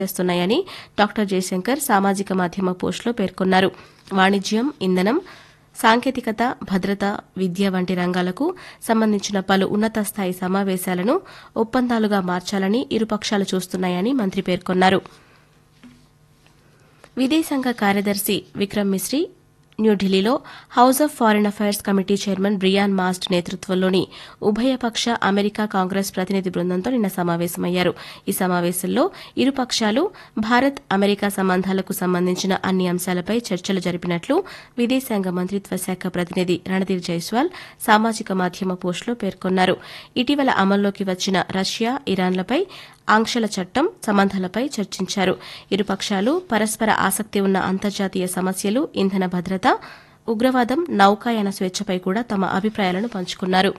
చేస్తున్నాయని డాక్టర్ జయశంకర్ సామాజిక మాధ్యమ పోస్టులో పేర్కొన్నారు వాణిజ్యం ఇంధనం సాంకేతికత భద్రత విద్య వంటి రంగాలకు సంబంధించిన పలు ఉన్నత స్థాయి సమావేశాలను ఒప్పందాలుగా మార్చాలని ఇరుపక్షాలు చూస్తున్నాయని మంత్రి పేర్కొన్నారు విదేశాంగ కార్యదర్శి విక్రమ్ మిశ్రీ న్యూఢిల్లీలో House of Foreign Affairs Committee chairman Brian Mast నేతృత్వంలోని ఉభయపక్ష అమెరికా కాంగ్రెస్ ప్రతినిధి బృందంతో నిన్న సమావేశమయ్యారు ఈ సమావేశంలో ఇరు పక్షాలు భారత్ అమెరికా సంబంధాలకు సంబంధించిన అన్ని అంశాలపై చర్చలు జరిపినట్లు విదేశాంగ మంత్రిత్వ శాఖ ప్రతినిధి రణధీర్ జైస్వాల్ సామాజిక మాధ్యమ పోస్టులో పేర్కొన్నారు ఇటీవల అమల్లోకి వచ్చిన రష్యా ఇరాన్లపై ఆంక్షల చట్టం సంబంధాలపై చర్చించారు ఇరుపక్షాలు పరస్పర ఆసక్తి ఉన్న అంతర్జాతీయ సమస్యలు ఇంధన భద్రత ఉగ్రవాదం నౌకాయాన స్వేచ్ఛపై కూడా తమ అభిప్రాయాలను పంచుకున్నారు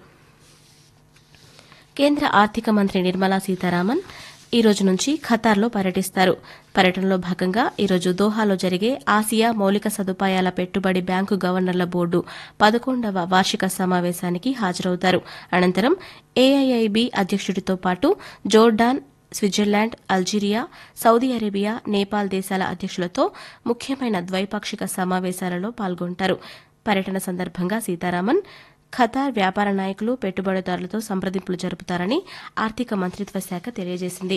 కేంద్ర ఆర్థిక మంత్రి నిర్మలా సీతారామన్ ఈ రోజు నుంచి ఖతార్లో పర్యటిస్తారు పర్యటనలో భాగంగా ఈరోజు దోహాలో జరిగే ఆసియా మౌలిక సదుపాయాల పెట్టుబడి బ్యాంకు గవర్నర్ల బోర్డు పదకొండవ వార్షిక సమావేశానికి హాజరవుతారు అనంతరం ఏఐఐబి అధ్యక్షుడితో పాటు Jordan Switzerland Algeria Saudi Arabia Nepal దేశాల అధ్యక్షులతో ముఖ్యమైన ద్వైపాక్షిక సమావేశాలలో పాల్గొంటారు పర్యటన సందర్భంగా సీతారామన్ ఖతార్ వ్యాపార నాయకులు పెట్టుబడిదారులతో సంప్రదింపులు జరుపుతారని ఆర్థిక మంత్రిత్వ శాఖ తెలియజేసింది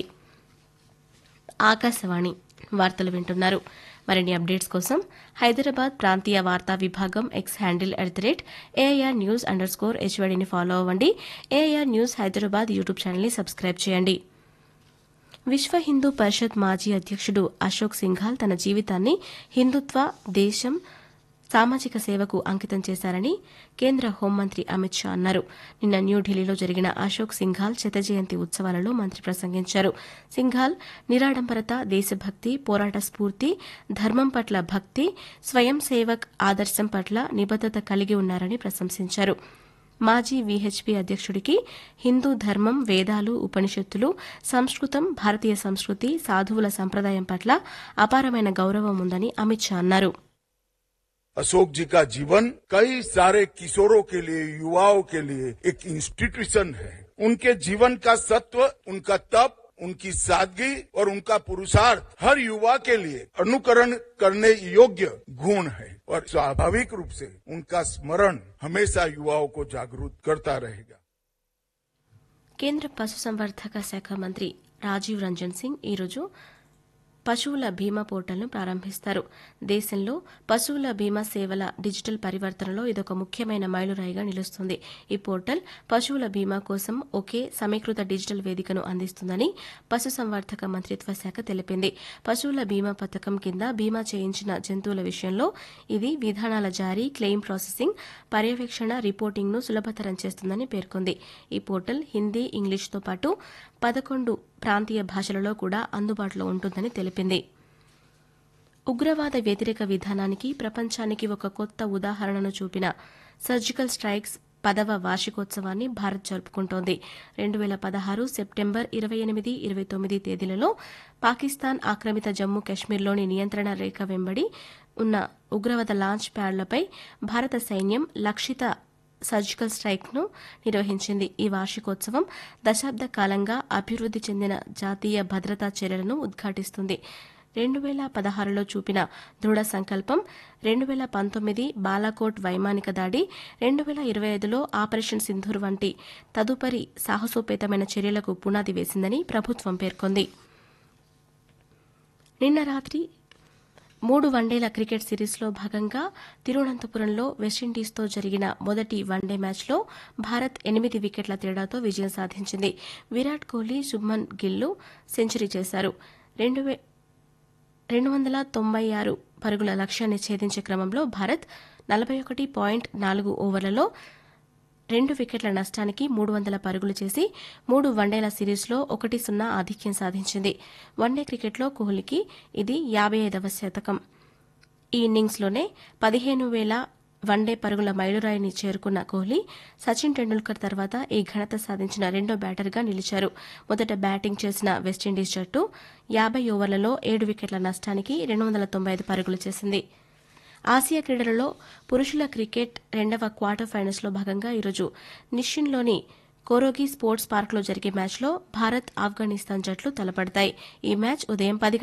ఆకాశవాణి వార్తలు వింటున్నారు మరిన్ని అప్డేట్స్ కోసం హైదరాబాద్ ప్రాంతీయ వార్తా విభాగం X handle at the rate A I R news under score హెచ్వడిని ఫాలో అవ్వండి ఏఐఆర్ న్యూస్ హైదరాబాద్ యూట్యూబ్ ఛానల్ని సబ్స్క్రైబ్ చేయండి విశ్వ హిందూ పరిషత్ మాజీ అధ్యక్షుడు అశోక్ సింఘాల్ తన జీవితాన్ని హిందుత్వ దేశం సామాజిక సేవకు అంకితం చేశారని కేంద్ర హోంమంత్రి అమిత్ షా అన్నారు నిన్న న్యూఢిల్లీలో జరిగిన అశోక్ సింఘాల్ శత జయంతి ఉత్సవాలలో మంత్రి ప్రసంగించారు సింఘాల్ నిరాడంబరత దేశభక్తి పోరాట స్ఫూర్తి ధర్మం పట్ల భక్తి స్వయం సేవక్ ఆదర్శం పట్ల నిబద్దత కలిగి ఉన్నారని ప్రశంసించారు మాజీ వీహెచ్పీ అధ్యక్షుడికి హిందూ ధర్మం వేదాలు ఉపనిషత్తులు సంస్కృతం భారతీయ సంస్కృతి సాధువుల సంప్రదాయం పట్ల అపారమైన గౌరవం ఉందని అమిత్ షా అన్నారు अशोक जी का जीवन कई सारे किशोरों के लिए युवाओं के लिए एक इंस्टीट्यूशन है उनके जीवन का सत्व उनका तप उनकी सादगी और उनका पुरुषार्थ हर युवा के लिए अनुकरण करने योग्य गुण है और स्वाभाविक रूप से उनका स्मरण हमेशा युवाओं को जागरूक करता रहेगा కేంద్ర పశుసంవర్ధక శాఖ మంత్రి రాజీవ్ రంజన్ సింగ్ ఈరోజు పశువుల బీమా పోర్టల్ను ప్రారంభిస్తారు దేశంలో పశువుల బీమా సేవల డిజిటల్ పరివర్తనలో ఇదొక ముఖ్యమైన మైలురాయిగా నిలుస్తుంది ఈ పోర్టల్ పశువుల బీమా కోసం ఒకే సమీకృత డిజిటల్ వేదికను అందిస్తుందని పశుసంవర్ధక మంత్రిత్వ శాఖ తెలిపింది పశువుల బీమా పథకం కింద బీమా చేయించిన జంతువుల విషయంలో ఇది విధానాల జారీ క్లెయిమ్ ప్రాసెసింగ్ పర్యవేక్షణ రిపోర్టింగ్ను సులభతరం చేస్తుందని పేర్కొంది ఈ పోర్టల్ హిందీ ఇంగ్లీష్తో పాటు పదకొండు ప్రాంతీయ భాషలలో కూడా అందుబాటులో ఉంటుందని తెలిపింది ఉగ్రవాద వ్యతిరేక విధానానికి ప్రపంచానికి ఒక కొత్త ఉదాహరణను చూపిన సర్జికల్ స్ట్రైక్స్ పదవ వార్షికోత్సవాన్ని భారత్ జరుపుకుంటోంది రెండు వేల పదహారు సెప్టెంబర్ ఇరవై ఎనిమిది ఇరవై తొమ్మిది తేదీలలో పాకిస్తాన్ ఆక్రమిత జమ్మూ కశ్మీర్లోని నియంత్రణ రేఖ వెంబడి ఉన్న ఉగ్రవాద లాంచ్ ప్యాడ్లపై భారత సైన్యం లక్షిత సర్జికల్ స్ట్రైక్ను నిర్వహించింది ఈ వార్షికోత్సవం దశాబ్ద కాలంగా అభివృద్ది చెందిన జాతీయ భద్రతా చర్యలను ఉద్ఘాటిస్తుంది రెండు వేల పదహారులో చూపిన దృఢ సంకల్పం రెండు వేల పంతొమ్మిది బాలాకోట్ వైమానిక దాడి రెండు వేల ఇరవై ఐదులో ఆపరేషన్ సింధూర్ వంటి తదుపరి సాహసోపేతమైన చర్యలకు పునాది వేసిందని ప్రభుత్వం పేర్కొంది నిన్న రాత్రి మూడు వన్డేల క్రికెట్ సిరీస్లో భాగంగా తిరువనంతపురంలో వెస్టిండీస్తో జరిగిన మొదటి వన్డే మ్యాచ్లో భారత్ ఎనిమిది వికెట్ల తేడాతో విజయం సాధించింది విరాట్ కోహ్లీ శుభ్మన్ గిల్లు సెంచరీ చేశారు రెండు రెండు వందల తొంభై ఆరు పరుగుల లక్ష్యాన్ని ఛేదించే క్రమంలో భారత్ నలభై ఒకటి పాయింట్ నాలుగు ఓవర్లలో రెండు వికెట్ల నష్టానికి మూడు వందల పరుగులు చేసి మూడు వన్డేల సిరీస్లో ఒకటి సున్నా ఆధిక్యం సాధించింది వన్డే క్రికెట్లో కోహ్లీకి ఇది యాభై ఐదవ శతకం ఈ ఇన్నింగ్స్లోనే పదిహేను వేల వన్డే పరుగుల మైలురాయిని చేరుకున్న కోహ్లీ సచిన్ టెండూల్కర్ తర్వాత ఈ ఘనత సాధించిన రెండో బ్యాటర్గా నిలిచారు మొదట బ్యాటింగ్ చేసిన వెస్టిండీస్ జట్టు యాభై ఓవర్లలో ఏడు వికెట్ల నష్టానికి రెండు వందల తొంభై ఐదు పరుగులు చేసింది ఆసియా క్రీడలలో పురుషుల క్రికెట్ రెండవ క్వార్టర్ ఫైనల్స్లో భాగంగా ఈరోజు నిషిన్లోని కోరోగి స్పోర్ట్స్ పార్క్లో జరిగే మ్యాచ్లో భారత్ ఆఫ్ఘనిస్తాన్ జట్లు తలపడతాయి ఈ మ్యాచ్ ఉదయం పది